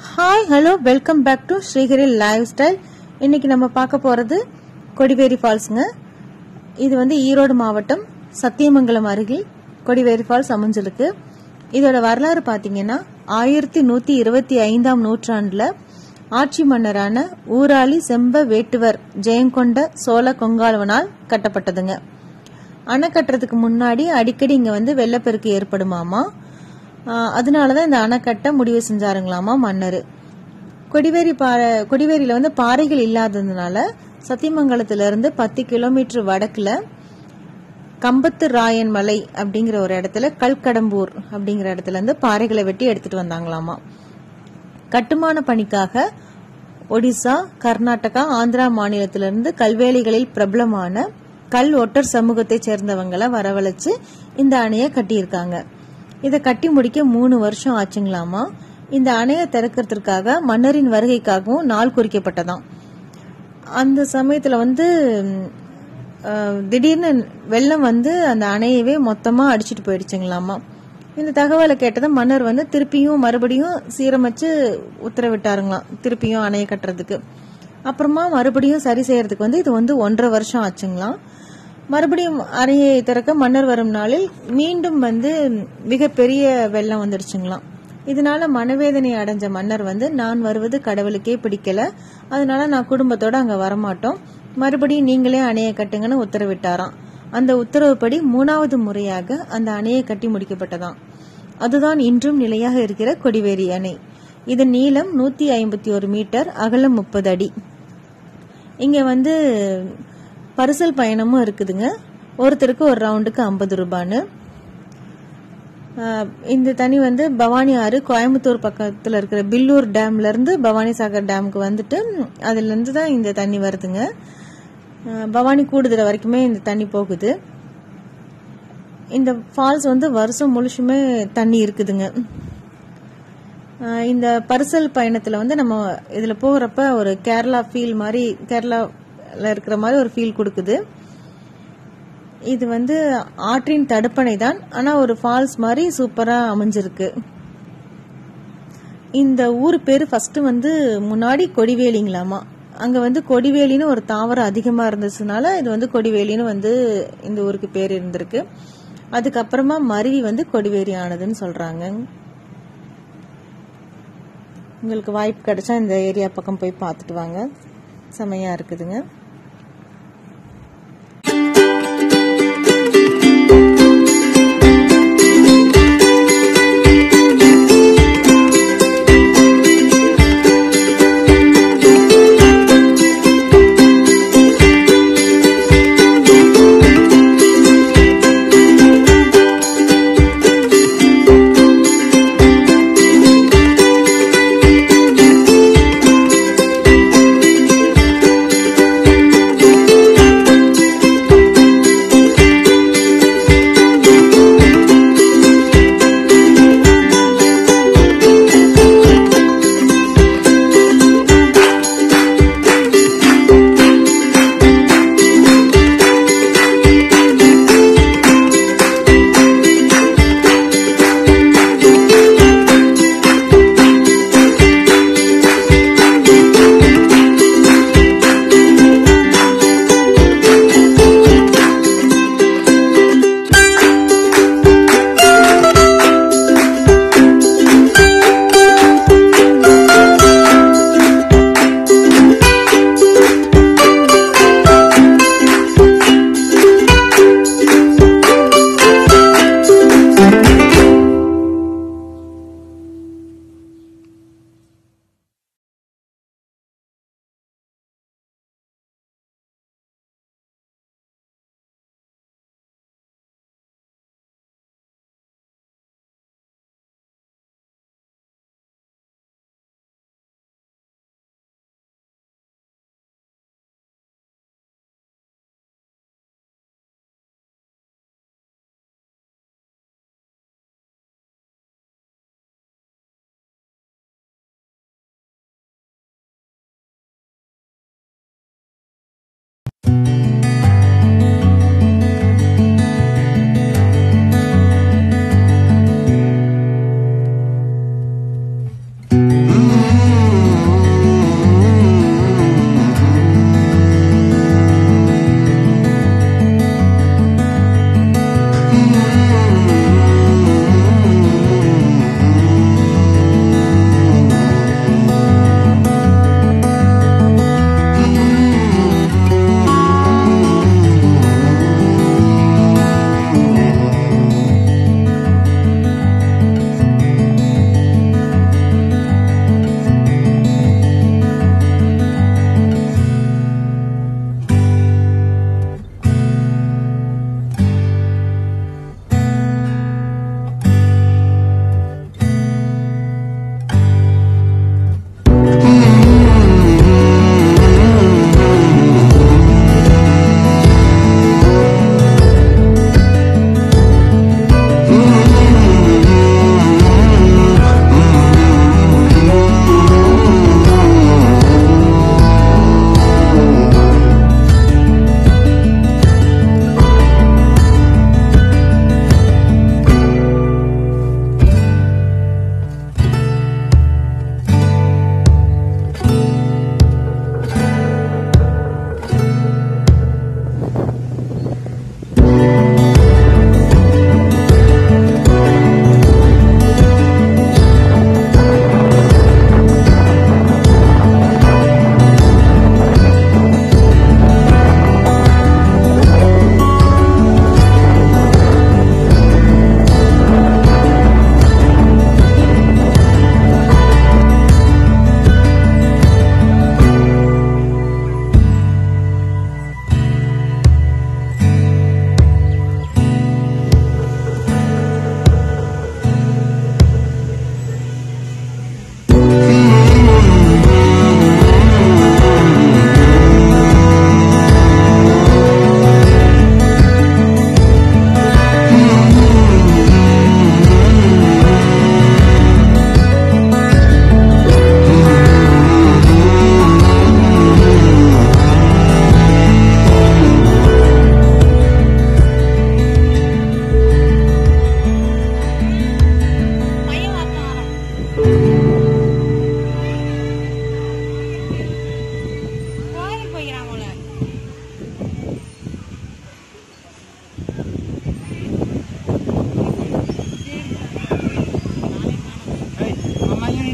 hi hello welcome back to Srihari lifestyle இன்னைக்கு நம்ம பார்க்க போறது கொடிவேரி ஃபால்ஸுங்க இது வந்து ஈரோடு மாவட்டம் சத்தியமங்கலம் அருகில் கொடிவேரி ஃபால்ஸ் அமைஞ்சிருக்கு இதோட வரலாறு பார்த்தீங்கன்னா ஆயிரத்தி நூத்தி இருபத்தி ஐந்தாம் நூற்றாண்டுல ஆட்சி மன்னரான ஊராளி செம்ப வேட்டுவர் ஜெயங்கொண்ட சோழ கொங்காளவனால் கட்டப்பட்டதுங்க அணை கட்டுறதுக்கு முன்னாடி அடிக்கடி இங்க வந்து வெள்ளப்பெருக்கு ஏற்படுமாமா ஆஹ் அதனாலதான் இந்த அணை கட்ட முடிவு செஞ்சாருங்களாமா மன்னர் கொடிவேரி பாறை கொடிவேரியில வந்து பாறைகள் இல்லாததுனால சத்தியமங்கலத்துல இருந்து பத்து கிலோமீட்டர் வடக்குல கம்பத்து ராயன் மலை அப்படிங்கிற ஒரு இடத்துல கல்கடம்பூர் அப்படிங்கிற இடத்துல இருந்து பாறைகளை வெட்டி எடுத்துட்டு வந்தாங்களாமா கட்டுமான பணிக்காக ஒடிசா கர்நாடகா ஆந்திரா மாநிலத்திலிருந்து கல்வேலிகளில் பிரபலமான கல் ஒட்டர் சமூகத்தை சேர்ந்தவங்களை வரவழைச்சு இந்த அணையை கட்டியிருக்காங்க இதை கட்டி முடிக்க மூணு வருஷம் ஆச்சுங்களாமா இந்த அணையை திறக்கிறதுக்காக மன்னரின் வருகைக்காகவும் நாள் குறிக்கப்பட்டதாம் அந்த சமயத்துல வந்து ம், அஹ், திடீர்னு வெள்ளம் வந்து அந்த அணையவே மொத்தமா அடிச்சிட்டு போயிடுச்சுங்களாமா இந்த தகவலை கேட்டதும் மன்னர் வந்து திருப்பியும் மறுபடியும் சீரமைச்சு உத்தரவிட்டாருங்களாம் திருப்பியும் அணையை கட்டுறதுக்கு அப்புறமா மறுபடியும் சரி செய்யறதுக்கு வந்து இது வந்து ஒன்றரை வருஷம் ஆச்சுங்களாம் மறுபடியும் அணையை திறக்க மன்னர் வரும் நாளில் மீண்டும் வந்து மிகப்பெரிய வெள்ளம் வந்துடுச்சுங்களாம் இதனால மனவேதனை அடைஞ்ச மன்னர் வந்து நான் வருவது கடவுளுக்கே பிடிக்கல அதனால நான் குடும்பத்தோட அங்க வரமாட்டோம் மறுபடியும் நீங்களே அணையை கட்டுங்கன்னு உத்தரவிட்டாராம் அந்த உத்தரவுப்படி மூணாவது முறையாக அந்த அணையை கட்டி முடிக்கப்பட்டதாம் அதுதான் இன்றும் நிலையாக இருக்கிற கொடிவேரி அணை இதன் நீளம் நூத்தி ஐம்பத்தி ஒரு மீட்டர் அகலம் முப்பது அடி இங்க வந்து பரிசல் பயணமும் இருக்குதுங்க ஒருத்தருக்கு ஒரு ரவுண்டுக்கு ஐம்பது ரூபான்னு ஆஹ் இந்த தண்ணி வந்து பவானி ஆறு கோயம்புத்தூர் பக்கத்துல இருக்கிற பில்லூர் டேம்ல இருந்து பவானி சாகர் டேமுக்கு வந்துட்டு அதுல இருந்து தான் இந்த தண்ணி வருதுங்க ஆஹ் பவானி கூடுதல வரைக்குமே இந்த தண்ணி போகுது இந்த ஃபால்ஸ் வந்து வருஷம் முழுசுமே தண்ணி இருக்குதுங்க ஆஹ் இந்த பரிசல் பயணத்துல வந்து நம்ம இதுல போகிறப்ப ஒரு கேரளா ஃபீல் மாதிரி கேரளால இருக்கிற மாதிரி ஒரு ஃபீல் கொடுக்குது இது வந்து ஆற்றின் தடுப்பணை தான் ஆனா ஒரு ஃபால்ஸ் மாதிரி சூப்பரா அமைஞ்சிருக்கு இந்த ஊர் பேரு ஃபர்ஸ்ட் வந்து முன்னாடி கொடிவேலிங்களாமா அங்க வந்து கொடிவேலின்னு ஒரு தாவரம் அதிகமா இருந்துச்சுனால இது வந்து கொடிவேலின்னு வந்து இந்த ஊருக்கு பேர் இருந்திருக்கு அதுக்கப்புறமா மருவி வந்து கொடிவேரி ஆனதுன்னு சொல்றாங்க உங்களுக்கு வாய்ப்பு கிடைச்சா இந்த ஏரியா பக்கம் போய் பார்த்துட்டு வாங்க செமையா இருக்குதுங்க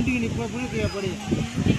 ஊட்டிக்கு நிப்ப எப்படி